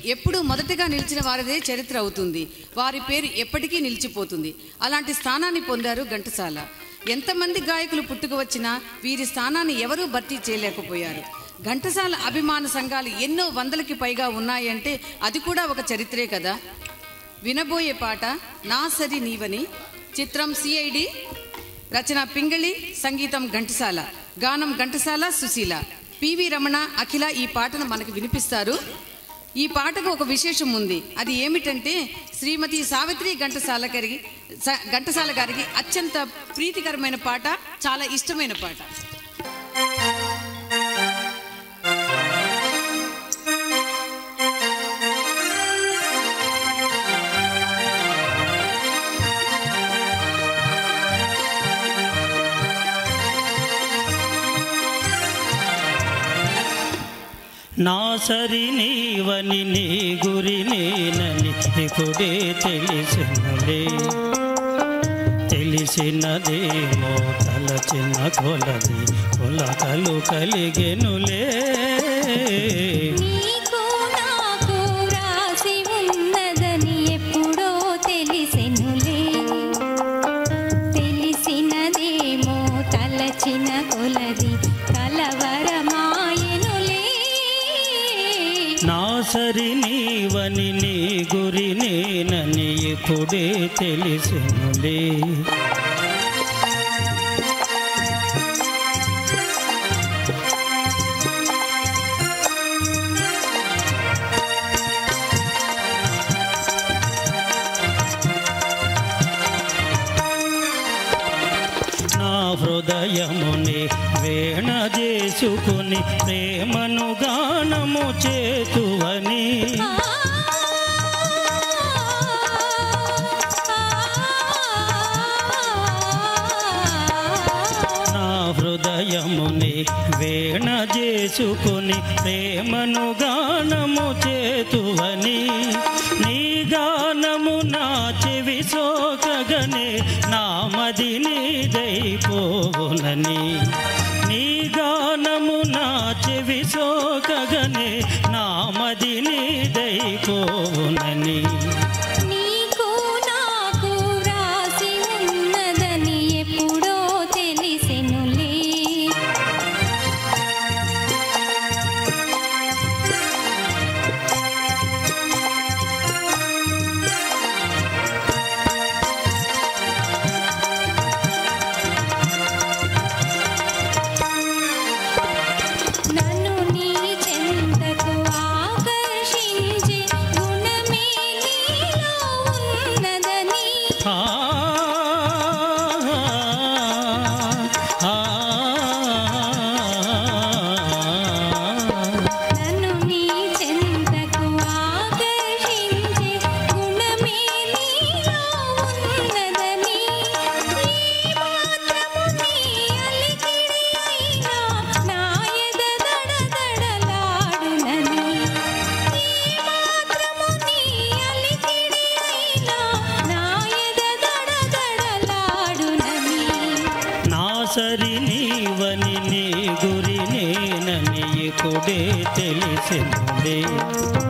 ఎప్పుడూ మొదటగా నిలిచిన వారిదే చరిత్ర అవుతుంది వారి పేరు ఎప్పటికీ నిలిచిపోతుంది అలాంటి స్థానాన్ని పొందారు ఘంటసాల ఎంతమంది గాయకులు పుట్టుకు వచ్చినా వీరి స్థానాన్ని ఎవరూ భర్తీ చేయలేకపోయారు ఘంటసాల అభిమాన సంఘాలు ఎన్నో వందలకి పైగా ఉన్నాయంటే అది కూడా ఒక చరిత్రే కదా వినబోయే పాట నా సరి నీవని చిత్రం సిఐడి రచన పింగళి సంగీతం ఘంటసాల గానం ఘంటసాల సుశీల పివి రమణ అఖిల ఈ పాటను మనకు వినిపిస్తారు ఈ పాటకు ఒక విశేషం ఉంది అది ఏమిటంటే శ్రీమతి సావిత్రి ఘంటసాల గారికి స- ఘంటసాల గారికి అత్యంత ప్రీతికరమైన పాట చాలా ఇష్టమైన పాట నా సరి నీవని నీ గురి నేనని ఇప్పుడే తెలిసినలే తెలిసినదేమో తలచిన కొలది కొలకలు కలిగెనులే నీకు నాకు రాసి ఉన్నదని ఎప్పుడో తెలిసెనులే తెలిసినదేమో తలచిన కొలది కలవరమాయనులే నా సరి నీవని నీ గురి నేనని ఇప్పుడే తెలిసినులే నా హృదయముని వేణ చేసుకుని ప్రేమను గానము చేతువని ఆ, నా హృదయముని వేణ చేసుకుని ప్రేమను గానము చేతువని నీ గానము నా చెవి సోకగనే నా మది నీదైపోవునని నీ గానము నా చెవి సోకగనే నా మది నీదైపోవునని నీకు నాకు రాసి ఉన్నదని ఎప్పుడో తెలిసెనులే నన్ను నీ చెంతకు ఆకర్షించే గుణమే నీలో ఉన్నదని ఆ ఆ నన్ను నీ చెంతకు ఆకర్షించే గుణమే నీలో ఉన్నదని ఈ మాత్రము నీ అలికిడి అయినా నా ఎద దడదడలాడునని ఈ మాత్రము నీ అలికిడి అయినా నా ఎద దడదడలాడునని నా సరి నీవని నీ గురి నేనని ఇప్పుడే తెలిసిందే